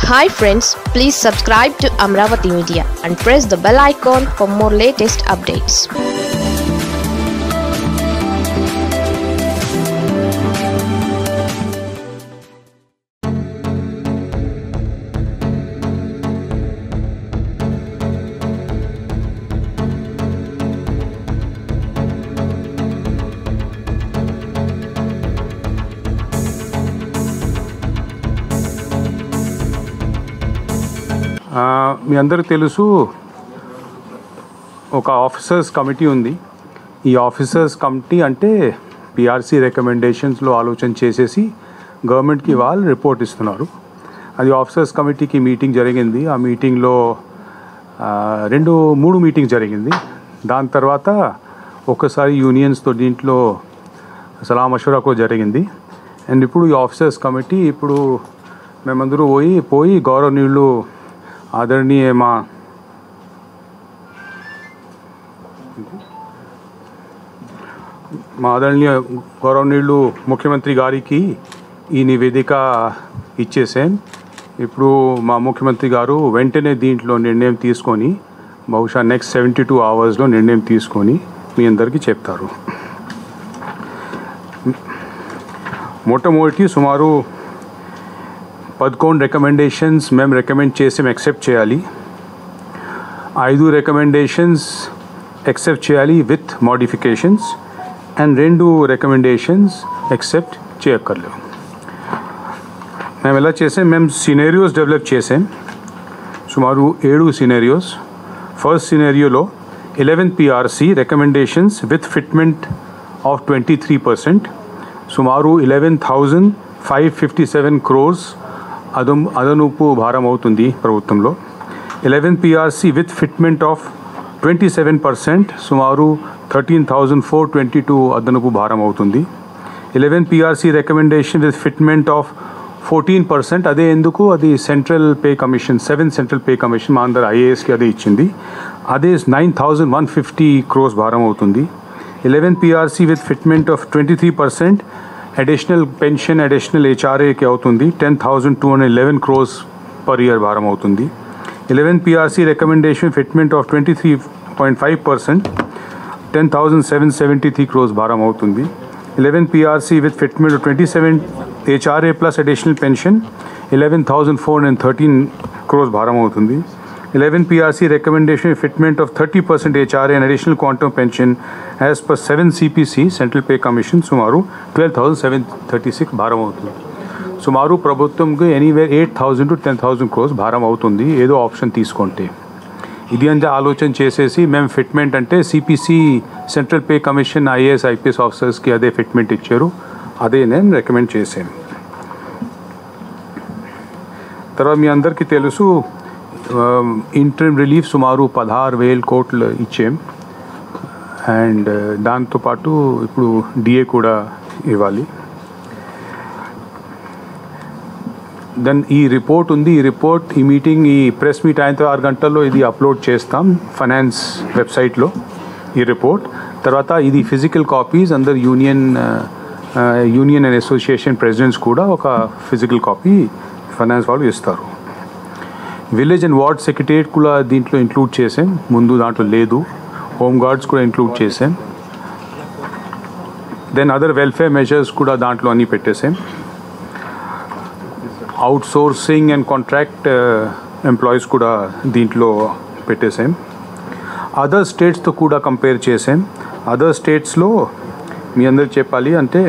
Hi friends please subscribe to Amaravati media and press the bell icon for more latest updates ఆ, మీ అందరికి తెలుసు ఒక ఆఫీసర్స్ కమిటీ ఉంది ఈ ఆఫీసర్స్ కమిటీ అంటే పిఆర్సీ రికమెండేషన్స్లో ఆలోచన చేసేసి గవర్నమెంట్కి వాళ్ళు రిపోర్ట్ ఇస్తున్నారు అది ఆఫీసర్స్ కమిటీకి మీటింగ్ జరిగింది ఆ మీటింగ్లో ఆ, రెండు మూడు మీటింగ్ జరిగింది దాని తర్వాత ఒక్కసారి యూనియన్స్తో దీంట్లో సలా మషూరా కూడా జరిగింది అండ్ ఇప్పుడు ఈ ఆఫీసర్స్ కమిటీ ఇప్పుడు మేమందరూ పోయి పోయి గౌరవనీయులు ఆదరణీయ మా మా ఆదరణీయ గౌరవనీయులు ముఖ్యమంత్రి గారికి ఈ నివేదిక ఇచ్చేసాం ఇప్పుడు మా ముఖ్యమంత్రి గారు వెంటనే దీంట్లో నిర్ణయం తీసుకొని బహుశా నెక్స్ట్ సెవెంటీ టూ అవర్స్లో నిర్ణయం తీసుకొని మీ అందరికీ చెప్తారు మొట్టమొదటి సుమారు పదకొండు రికమెండేషన్స్ మేము రికమెండ్ చేసి యాక్సెప్ట్ చేయాలి ఐదు రికమెండేషన్స్ యాక్సెప్ట్ చేయాలి విత్ మోడిఫికేషన్స్ అండ్ రెండు రికమెండేషన్స్ యాక్సెప్ట్ చేయక్కర్లేవు మేము ఎలా చేసాం మేము సినేరియోస్ డెవలప్ చేసాం సుమారు ఏడు సినేరియోస్ ఫస్ట్ సినేరియోలో eleven PRC recommendations with fitment of twenty three percent సుమారు eleven thousand five fifty seven crores అదం అదనపు భారం అవుతుంది ప్రభుత్వంలో eleven PRC with fitment of twenty seven percent సుమారు thirteen thousand four twenty two అదనపు భారం అవుతుంది eleven PRC recommendation with fitment of fourteen percent అదే ఎందుకు అది central pay commission seven central pay commission మా అందరు ఐఏఎస్కి అదే ఇచ్చింది అదే nine thousand one fifty crores భారం అవుతుంది eleven PRC with fitment of twenty three percent additional pension additional హెచ్ఆర్ఏకి అవుతుంది ten thousand two hundred eleven crores per year భారం అవుతుంది eleven PRC recommendation fitment of twenty three point five percent ten thousand seven seventy three crores భారం అవుతుంది eleven PRC with fitment twenty seven HRA plus additional pension eleven thousand four hundred thirteen crores భారం అవుతుంది eleven PRC recommendation fitment of thirty percent HRA and additional quantum pension as per seven CPC central pay commission సుమారు twelve thousand seven thirty six భారం అవుతుంది సుమారు ప్రభుత్వంకి anywhere eight thousand to ten thousand crores భారం అవుతుంది ఏదో ఆప్షన్ తీసుకుంటే ఇది అంతా ఆలోచన చేసేసి మేము ఫిట్మెంట్ అంటే CPC central pay commission IAS IPS ఆఫీసర్స్కి అదే ఫిట్మెంట్ ఇచ్చారు అదే నేను రికమెండ్ చేశాను తర్వాత మీ అందరికీ తెలుసు ఇంటర్మ్ రిలీఫ్ సుమారు పదహారు వేల కోట్లు ఇచ్చాం అండ్ దాంతోపాటు ఇప్పుడు డిఏ కూడా ఇవ్వాలి దెన్ ఈ రిపోర్ట్ ఉంది ఈ రిపోర్ట్ ఈ మీటింగ్ ఈ ప్రెస్ మీట్ అయిన ఆరు గంటల్లో ఇది అప్లోడ్ చేస్తాం ఫైనాన్స్ వెబ్సైట్లో ఈ రిపోర్ట్ తర్వాత ఇది ఫిజికల్ కాపీస్ అందరు union union and association presidents కూడా ఒక ఫిజికల్ కాపీ ఫైనాన్స్ వాళ్ళు ఇస్తారు విలేజ్ అండ్ వార్డ్ సెక్రటరియట్ కూడా దీంట్లో ఇంక్లూడ్ చేసాం ముందు దాంట్లో లేదు హోమ్ గార్డ్స్ కూడా ఇంక్లూడ్ చేసాం దెన్ అదర్ వెల్ఫేర్ మెజర్స్ కూడా దాంట్లో అన్నీ పెట్టేసాం outsourcing and contract employees కూడా దీంట్లో పెట్టేసాం అదర్ స్టేట్స్తో కూడా కంపేర్ చేసాం అదర్ స్టేట్స్లో మీ అందరు చెప్పాలి అంటే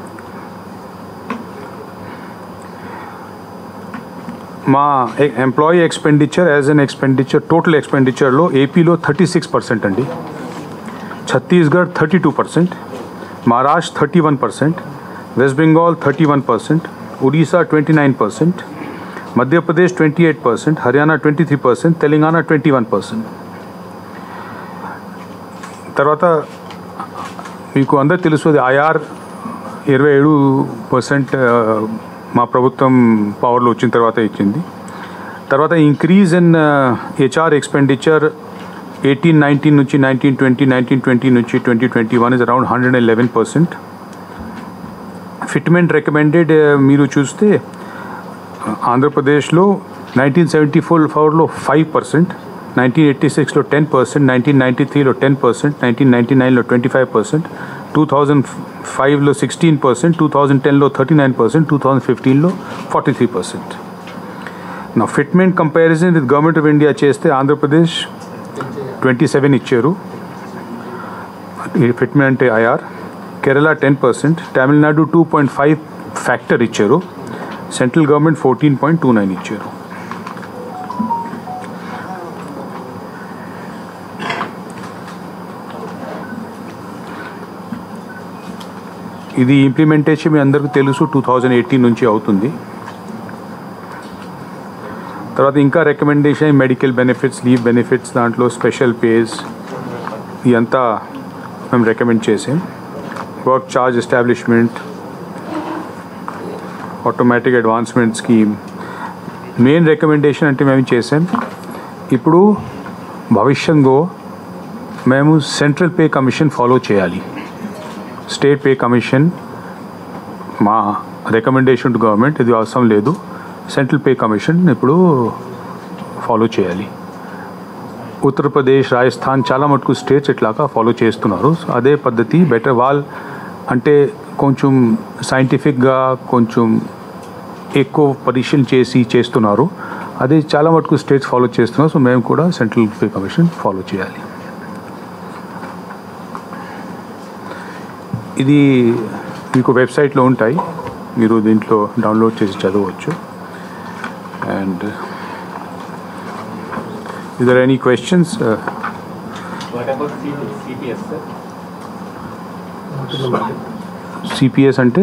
మా employee expenditure as an expenditure total ఎక్స్పెండిచర్లో ఏపీలో థర్టీ సిక్స్ పర్సెంట్ అండి Chhattisgarh thirty two percent Maharashtra thirty one percent west Bengal thirty one percent Odisha twenty nine percent Madhya Pradesh twenty eight percent Haryana twenty three percent Telangana twenty one percent తర్వాత మీకు అందరు తెలుసు అది IR ఇరవై ఏడు percent మా ప్రభుత్వం పవర్లో వచ్చిన తర్వాత ఇచ్చింది తర్వాత increase in HR expenditure eighteen nineteen నుంచి నైన్టీన్ ట్వంటీ నైన్టీన్ ట్వంటీ నుంచి twenty twenty one is around hundred and eleven percent fitment recommended మీరు చూస్తే ఆంధ్రప్రదేశ్లో నైన్టీన్ సెవెంటీ ఫోర్ ఫోర్లో ఫైవ్ పర్సెంట్ నైన్టీన్ ఎయిటీ సిక్స్లో టెన్ పర్సెంట్ నైన్టీన్ నైంటీ త్రీలో ten percent nineteen ninety నైన్లో twenty five percent two thousand ఫైవ్లో sixteen percent two thousand టెన్లో thirty nine percent two thousand ఫిఫ్టీన్లో ఫార్టీ త్రీ పర్సెంట్ నా fitment comparison with government of India చేస్తే Andhra Pradesh twenty seven ఇచ్చారు fitment అంటే IR Kerala ten percent Tamil Nadu two point five factor ఇచ్చారు central government fourteen point two nine ఇచ్చారు ఇది implementation మీ అందరికీ తెలుసు టూ థౌజండ్ ఎయిటీన్ నుంచి అవుతుంది తర్వాత ఇంకా recommendation medical benefits leave benefits దాంట్లో స్పెషల్ పేస్ ఇదంతా మేము రికమెండ్ చేసాం work charge establishment automatic advancement scheme main recommendation అంటే మేము చేసాం ఇప్పుడు భవిష్యంలో మేము సెంట్రల్ పే కమిషన్ ఫాలో చేయాలి స్టేట్ పే కమిషన్ మా రికమెండేషన్ టు గవర్నమెంట్ ఇది అవసరం లేదు సెంట్రల్ పే కమిషన్ ఇప్పుడు ఫాలో చేయాలి ఉత్తరప్రదేశ్ రాజస్థాన్ చాలా మటుకు స్టేట్స్ ఇట్లాగా ఫాలో చేస్తున్నారు సో అదే పద్ధతి బెటర్ వాల్ అంటే కొంచెం సైంటిఫిక్గా కొంచెం ఎక్కువ పరీక్షలు చేసి చేస్తున్నారు అదే చాలా మటుకు స్టేట్స్ ఫాలో చేస్తున్నారు సో మేము కూడా సెంట్రల్ పే కమిషన్ ఫాలో చేయాలి ఇది మీకు వెబ్సైట్లో ఉంటాయి మీరు దీంట్లో డౌన్లోడ్ చేసి చదవచ్చు and either any questions What about C- CPS, sir? CPS అంటే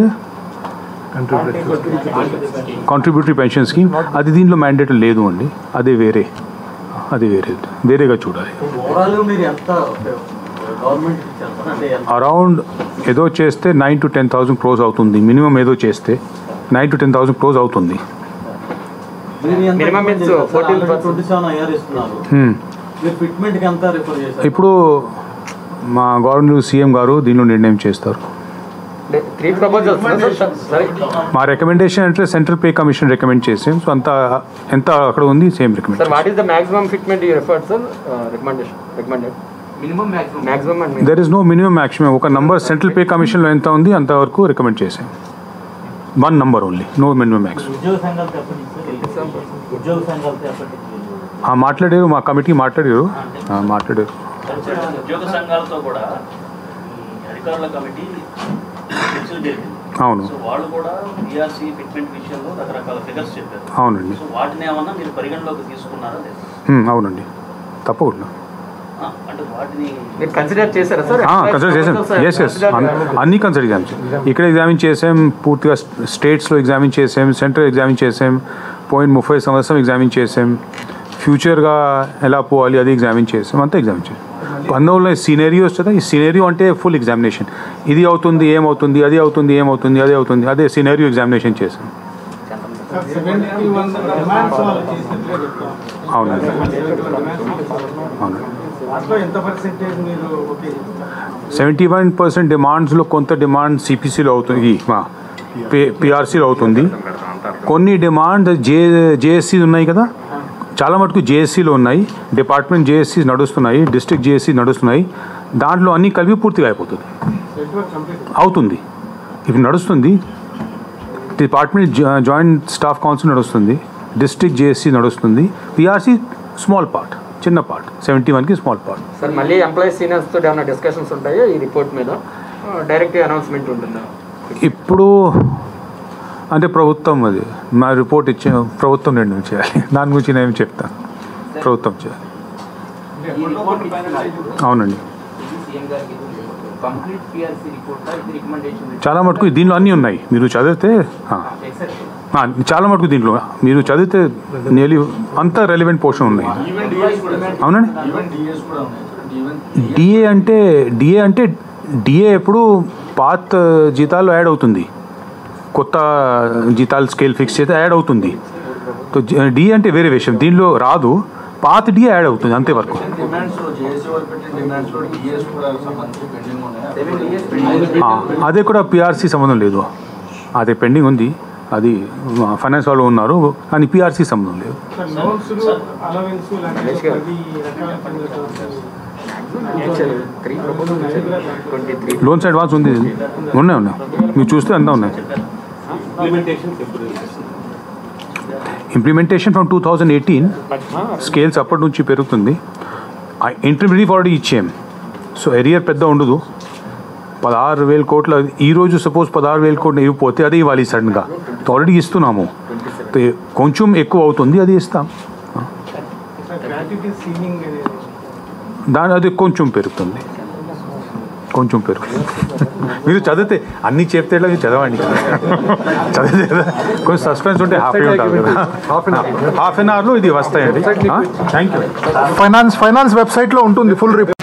కాంట్రిబ్యూటరీ పెన్షన్ స్కీమ్ అది దీంట్లో మ్యాండేట్ లేదు అండి అదే వేరే అది వేరే వేరేగా చూడాలి ఓవరాల్ మీరు ఎంత గవర్నమెంట్ ఇచ్చారు సార్ అంటే ఎంత అరౌండ్ ఏదో చేస్తే nine to ten thousand crores అవుతుంది మినిమం ఏదో చేస్తే nine to ten thousand crores అవుతుంది మీరు ఎంత Minimum recommend is చేశారు? 14% Already 27 IR ఇస్తున్నారు Hmm. మీరు ఫిట్మెంట్ కి ఎంత రిఫర్ చేశారు ఇప్పుడు మా గవర్నర్ సీఎం గారు దీనిలో నిర్ణయం చేస్తారు త్రీ ప్రపోజల్స్ సరే మా రికమెండేషన్ అంటే సెంట్రల్ పే కమిషన్ రికమెండ్ చేసాం సో అంత ఎంత అక్కడ ఉంది same recommend sir what is the maximum fitment you referred sir recommendation recommended minimum maximum maximum and there is no minimum maximum ఒక నంబర్ సెంట్రల్ పే కమిషన్లో ఎంత ఉంది అంతవరకు రికమెండ్ చేసాం one number only no minimum maximum ఉద్యోగ సంఘాలతో ఎప్పటి sir ఉద్యోగ సంఘాలతో ఎప్పటి ఆ మాట్లాడారు మా కమిటీ మాట్లాడారు ఆ, మాట్లాడారు ఉద్యోగ సంఘాలతో కూడా ఈ అధికారుల కమిటీ చర్చలు జరిగింది అవును సో వాళ్ళు కూడా బీఆర్సీ ఫిట్మెంట్ విషయంలో రకరకాల ఫిగర్స్ చెప్పారు అవునండి సో వాటిని ఏమన్నా మీరు పరిగణలోకి తీసుకున్నారా లేదా హ్మ్, అవునండి తప్పకుండా ఆ, అంటే వాటిని మీరు కన్సిడర్ చేశారా సార్ కన్సిడర్ చేసాం ఎస్ ఎస్ అన్నీ కన్సిడర్ చేసాం ఇక్కడ ఎగ్జామిన్ చేసాం పూర్తిగా స్టేట్స్లో ఎగ్జామిన్ చేసాం సెంట్రల్ ఎగ్జామిన్ చేసాం పోయిన ముప్పై సంవత్సరం ఎగ్జామిన్ చేసాం ఫ్యూచర్గా ఎలా పోవాలి అది ఎగ్జామిన్ చేసాం అంతా ఎగ్జామిన్ చేసాం అందులో సీనరీయోస్ కదా ఈ సీనరియో అంటే ఫుల్ ఎగ్జామినేషన్ ఇది అవుతుంది ఏమవుతుంది అది అవుతుంది ఏమవుతుంది అది అవుతుంది అదే సీనరియో ఎగ్జామినేషన్ చేసాం అవునండి అవునండి ఎంత పర్సెంటేజ్ మీరు ఓకే సెవెంటీ వన్ పర్సెంట్ డిమాండ్స్లో కొంత డిమాండ్ సిపిసిలో అవుతుంది మా పిఆర్సీలో అవుతుంది కొన్ని డిమాండ్ జే జేఎస్సీ ఉన్నాయి కదా చాలా మటుకు జేఎస్సీలో ఉన్నాయి డిపార్ట్మెంట్ జేఎస్సీ నడుస్తున్నాయి డిస్ట్రిక్ట్ జేఎస్సీ నడుస్తున్నాయి దాంట్లో అన్నీ కలిపి పూర్తిగా అయిపోతుంది అవుతుంది ఇప్పుడు నడుస్తుంది డిపార్ట్మెంట్ జా- జాయింట్ స్టాఫ్ కౌన్సిల్ నడుస్తుంది డిస్ట్రిక్ట్ జేఎస్సీ నడుస్తుంది పిఆర్సీ స్మాల్ పార్ట్ చిన్న పార్ట్ సెవెంటీ వన్కి స్మాల్ పార్ట్ సార్ మళ్ళీ ఎంప్లాయీస్ సీనియర్స్ తోటి ఏమైనా డిస్కషన్స్ ఉంటాయో ఈ రిపోర్ట్ మీద డైరెక్ట్ అనౌన్స్మెంట్ ఉంటుందా ఇప్పుడు అంటే ప్రభుత్వం అది మా రిపోర్ట్ ఇచ్చే ప్రభుత్వం నిర్ణయం చేయాలి దాని గురించి నేను చెప్తాను ప్రభుత్వం చేయాలి అవునండి కంప్లీట్ పిఆర్సీ రిపోర్ట్ ఇది రికమెండేషన్ చాలా మటుకు దీనిలో అన్నీ ఉన్నాయి మీరు చదివితే ఆ, ఆ, చాలా మటుకు దీంట్లో మీరు చదివితే నియర్లీ అంతా రెలివెంట్ పోర్షన్ ఉన్నాయి అవునండి డిఏ అంటే డిఏ అంటే డిఏ ఎప్పుడు పాత జీతాల్లో యాడ్ అవుతుంది కొత్త జీతాలు స్కేల్ ఫిక్స్ చేస్తే యాడ్ అవుతుంది సో డిఏ అంటే వేరే విషయం దీనిలో రాదు పాత డిఏ యాడ్ అవుతుంది అంతే వరకు డిమాండ్స్ జేఏసీ వాళ్ళు పెట్టిన డిమాండ్స్ కూడా డిఎస్ కూడా సంబంధించి పెండింగ్ ఉన్నాయి ఆ, అదే కూడా పిఆర్సీ సంబంధం లేదు అదే పెండింగ్ ఉంది అది ఫైనాన్స్ వాళ్ళు ఉన్నారు కానీ పిఆర్సీ సంబంధం లేదు three proposal twenty three loans advance ఉంది ఉన్నాయి ఉన్నాయి మీరు చూస్తే అంతా ఉన్నాయి implementation from two thousand eighteen scales అప్పటి నుంచి పెరుగుతుంది ఇంటర్మీడియట్ ఆల్రెడీ ఇచ్చాం సో ఎరియర్ పెద్ద ఉండదు పదహారు వేల కోట్ల ఈ రోజు సపోజ్ పదహారు వేల కోట్లు ఇవ్వకపోతే అది ఇవ్వాలి సడన్గా ఆల్రెడీ ఇస్తున్నాము తో కొంచెం ఎక్కువ అవుతుంది అది ఇస్తాం దాని అది కొంచెం పెరుగుతుంది కొంచెం పెరుగుతుంది మీరు చదివితే అన్ని చెప్తే ఎట్లా మీరు చదవండి చదివితే కదా కొంచెం సస్పెన్స్ ఉంటే హాఫ్ ఉంటుంది కదా హాఫ్ అన్ అవర్లో ఇది వస్తాయండి థ్యాంక్ యూ ఫైనాన్స్ ఫైనాన్స్ వెబ్సైట్లో ఉంటుంది ఫుల్ రిపోర్ట్